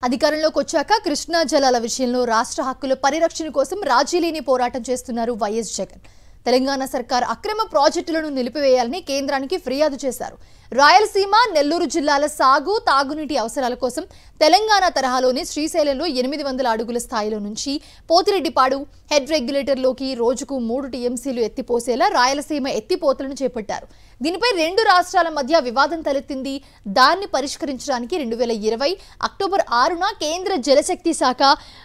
అధికారంలోకి వచ్చాక కృష్ణా జలాల విషయంలో రాష్ట్ర హక్కుల పరిరక్షణ కోసం రాజీ లేని పోరాటం చేస్తున్నారు వైఎస్ జగన్ తెలంగాణ సర్కార్ అక్రమ ప్రాజెక్టులను నిలిపివేయాలని కేంద్రానికి ఫిర్యాదు చేశారు రాయలసీమ నెల్లూరు జిల్లాల సాగు తాగునీటి అవసరాల కోసం తెలంగాణ తరహాలోనే శ్రీశైలంలో ఎనిమిది వందల అడుగుల స్థాయిలో నుంచి పోతిరెడ్డిపాడు హెడ్ రెగ్యులేటర్లోకి రోజుకు మూడు టీఎంసీలు ఎత్తిపోసేలా రాయలసీమ ఎత్తిపోతలను చేపట్టారు దీనిపై రెండు రాష్ట్రాల మధ్య వివాదం తలెత్తింది దాన్ని పరిష్కరించడానికి రెండు వేల ఇరవై అక్టోబర్ ఆరున కేంద్ర జలశక్తి శాఖ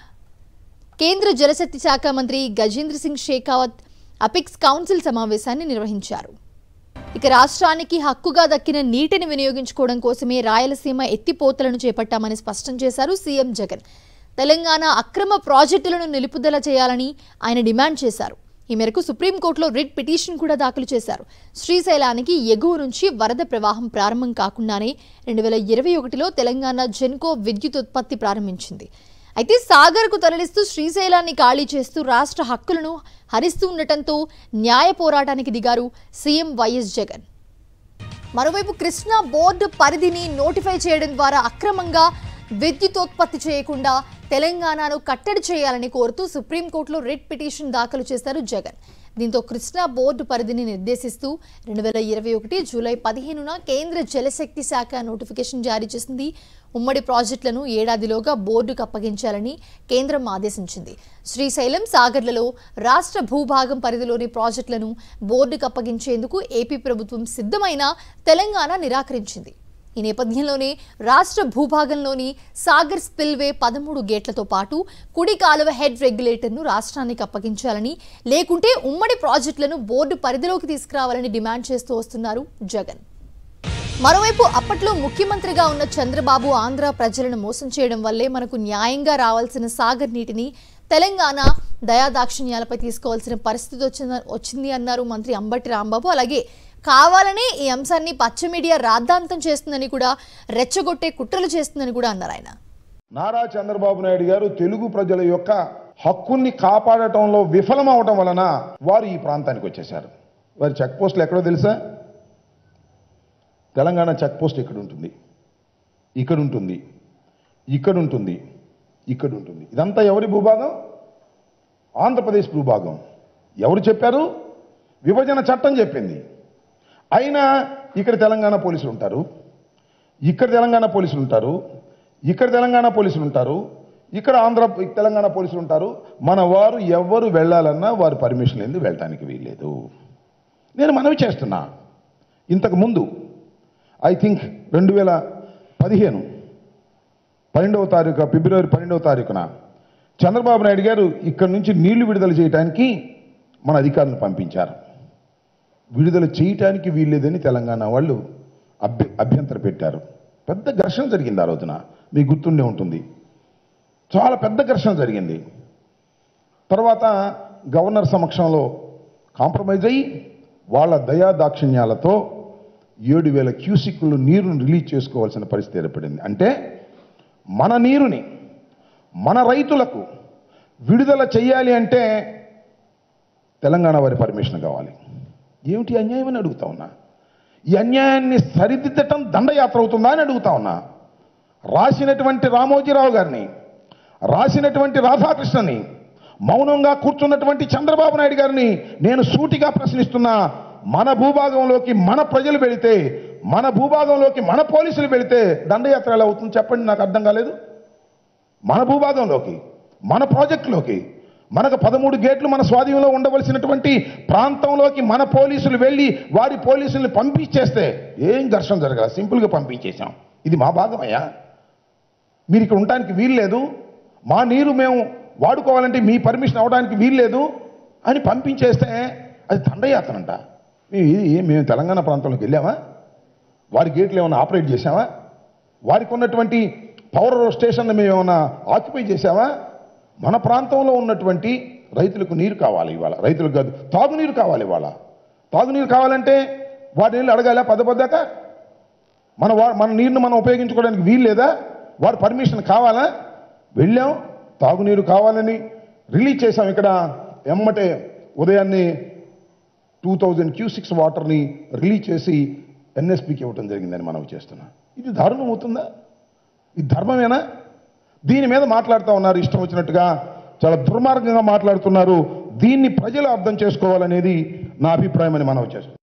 కేంద్ర జలశక్తి శాఖ మంత్రి గజేంద్ర సింగ్ షేకావత్ అపిక్స్ కౌన్సిల్ సమావేశాన్ని నిర్వహించారు ఇక రాష్ట్రానికి హక్కుగా దక్కిన నీటిని వినియోగించుకోవడం కోసమే రాయలసీమ ఎత్తిపోతలను చేపట్టామని స్పష్టం చేశారు సీఎం జగన్ తెలంగాణ అక్రమ ప్రాజెక్టులను నిలుపుదల చేయాలని ఆయన డిమాండ్ చేశారు ఈ మేరకు సుప్రీంకోర్టులో రిట్ పిటిషన్ కూడా దాఖలు చేశారు శ్రీశైలానికి ఎగువ నుంచి వరద ప్రవాహం ప్రారంభం కాకుండానే రెండు వేల ఇరవై ఒకటిలో తెలంగాణ జెన్కో విద్యుత్ ఉత్పత్తి ప్రారంభించింది అయితే సాగర్కు తరలిస్తూ శ్రీశైలాన్ని ఖాళీ చేస్తూ రాష్ట్ర హక్కులను హరిస్తూ ఉండటంతో న్యాయ పోరాటానికి దిగారు సీఎం వైఎస్ జగన్ మరోవైపు కృష్ణా బోర్డు పరిధిని నోటిఫై చేయడం ద్వారా అక్రమంగా విద్యుతోత్పత్తి చేయకుండా తెలంగాణను కట్టడి చేయాలని కోరుతూ సుప్రీంకోర్టులో రిట్ పిటిషన్ దాఖలు చేశారు జగన్ దీంతో కృష్ణా బోర్డు పరిధిని నిర్దేశిస్తూ రెండు వేల ఇరవై ఒకటి జూలై పదిహేనున కేంద్ర జలశక్తి శాఖ నోటిఫికేషన్ జారీ చేసింది ఉమ్మడి ప్రాజెక్టులను ఏడాదిలోగా బోర్డుకు అప్పగించాలని కేంద్రం ఆదేశించింది శ్రీశైలం సాగర్లలో రాష్ట్ర భూభాగం పరిధిలోని ప్రాజెక్టులను బోర్డుకు అప్పగించేందుకు ఏపీ ప్రభుత్వం సిద్ధమైనా తెలంగాణ నిరాకరించింది ఈ నేపథ్యంలోనే రాష్ట్ర భూభాగంలోని సాగర్ స్పిల్వే పదమూడు గేట్లతో పాటు కుడి కాలువ హెడ్ రెగ్యులేటర్ను రాష్ట్రానికి అప్పగించాలని లేకుంటే ఉమ్మడి ప్రాజెక్టులను బోర్డు పరిధిలోకి తీసుకురావాలని డిమాండ్ చేస్తూ వస్తున్నారు జగన్ మరోవైపు అప్పట్లో ముఖ్యమంత్రిగా ఉన్న చంద్రబాబు ఆంధ్ర ప్రజలను మోసం చేయడం వల్లే మనకు న్యాయంగా రావాల్సిన సాగర్ నీటిని తెలంగాణ దయాదాక్షిణ్యాలపై తీసుకోవాల్సిన పరిస్థితి వచ్చింద వచ్చింది అన్నారు మంత్రి అంబటి రాంబాబు అలాగే కావాలనే ఈ అంశాన్ని పచ్చ మీడియా రాద్ధాంతం చేస్తుందని కూడా రెచ్చగొట్టే కుట్రలు చేస్తుందని కూడా అన్నారు ఆయన నారా చంద్రబాబు నాయుడు గారు తెలుగు ప్రజల యొక్క హక్కుల్ని కాపాడటంలో విఫలం అవటం వలన వారు ఈ ప్రాంతానికి వచ్చేశారు వారి చెక్ పోస్టులు ఎక్కడో తెలుసా తెలంగాణ చెక్ పోస్ట్ ఇక్కడ ఉంటుంది ఇక్కడ ఉంటుంది ఇక్కడ ఉంటుంది ఇక్కడ ఉంటుంది ఇదంతా ఎవరి భూభాగం ఆంధ్రప్రదేశ్ భూభాగం ఎవరు చెప్పారు విభజన చట్టం చెప్పింది అయినా ఇక్కడ తెలంగాణ పోలీసులు ఉంటారు ఇక్కడ తెలంగాణ పోలీసులు ఉంటారు ఇక్కడ తెలంగాణ పోలీసులు ఉంటారు ఇక్కడ ఆంధ్ర తెలంగాణ పోలీసులు ఉంటారు మన వారు ఎవరు వెళ్ళాలన్నా వారు పర్మిషన్ లేని వెళ్ళటానికి వీల్లేదు నేను మనవి చేస్తున్నా ఇంతకు ముందు ఐ థింక్ రెండు వేల పదిహేను పన్నెండవ తారీఖు ఫిబ్రవరి పన్నెండవ తారీఖున చంద్రబాబు నాయుడు గారు ఇక్కడి నుంచి నీళ్లు విడుదల చేయడానికి మన అధికారులను పంపించారు విడుదల చేయటానికి వీల్లేదని తెలంగాణ వాళ్ళు అభ్య అభ్యంతర పెట్టారు పెద్ద ఘర్షణ జరిగింది ఆ రోజున మీకు గుర్తుండే ఉంటుంది చాలా పెద్ద ఘర్షణ జరిగింది తర్వాత గవర్నర్ సమక్షంలో కాంప్రమైజ్ అయ్యి వాళ్ళ దయా దాక్షిణ్యాలతో ఏడు వేల క్యూసిక్లు నీరును రిలీజ్ చేసుకోవాల్సిన పరిస్థితి ఏర్పడింది అంటే మన నీరుని మన రైతులకు విడుదల చేయాలి అంటే తెలంగాణ వారి పర్మిషన్ కావాలి ఏమిటి అన్యాయం అని అడుగుతా ఉన్నా ఈ అన్యాయాన్ని సరిదిద్దటం దండయాత్ర అవుతుందా అని అడుగుతా ఉన్నా రాసినటువంటి రామోజీరావు గారిని రాసినటువంటి రాధాకృష్ణని మౌనంగా కూర్చున్నటువంటి చంద్రబాబు నాయుడు గారిని నేను సూటిగా ప్రశ్నిస్తున్నా మన భూభాగంలోకి మన ప్రజలు వెళితే మన భూభాగంలోకి మన పోలీసులు వెళితే దండయాత్ర ఎలా అవుతుంది చెప్పండి నాకు అర్థం కాలేదు మన భూభాగంలోకి మన ప్రాజెక్టులోకి మనకు పదమూడు గేట్లు మన స్వాధీనంలో ఉండవలసినటువంటి ప్రాంతంలోకి మన పోలీసులు వెళ్ళి వారి పోలీసుల్ని పంపించేస్తే ఏం ఘర్షణ జరగల సింపుల్గా పంపించేశాం ఇది మా భాగమయ్యా మీరు ఇక్కడ ఉండటానికి వీల్లేదు మా నీరు మేము వాడుకోవాలంటే మీ పర్మిషన్ అవడానికి వీల్లేదు అని పంపించేస్తే అది దండయాత్రంట మేము ఇది మేము తెలంగాణ ప్రాంతంలోకి వెళ్ళామా వారి గేట్లు ఏమైనా ఆపరేట్ చేశామా వారికి ఉన్నటువంటి పవర్ స్టేషన్ మేము ఏమైనా ఆక్యుపై చేశామా మన ప్రాంతంలో ఉన్నటువంటి రైతులకు నీరు కావాలి ఇవాళ రైతులకు కాదు తాగునీరు కావాలి ఇవాళ తాగునీరు కావాలంటే వారి నీళ్ళు అడగాల పద పద్దాక మన వా మన నీరుని మనం ఉపయోగించుకోవడానికి వీలు లేదా వారి పర్మిషన్ కావాలా వెళ్ళాం తాగునీరు కావాలని రిలీజ్ చేశాం ఇక్కడ ఎమ్మటే ఉదయాన్నే టూ థౌజండ్ క్యూ సిక్స్ వాటర్ని రిలీజ్ చేసి ఎన్ఎస్పికి ఇవ్వటం జరిగిందని మనం చేస్తున్నాం ఇది దారుణం అవుతుందా ఇది ధర్మమేనా దీని మీద మాట్లాడుతూ ఉన్నారు ఇష్టం వచ్చినట్టుగా చాలా దుర్మార్గంగా మాట్లాడుతున్నారు దీన్ని ప్రజలు అర్థం చేసుకోవాలనేది నా అభిప్రాయం అని మనం చేస్తాం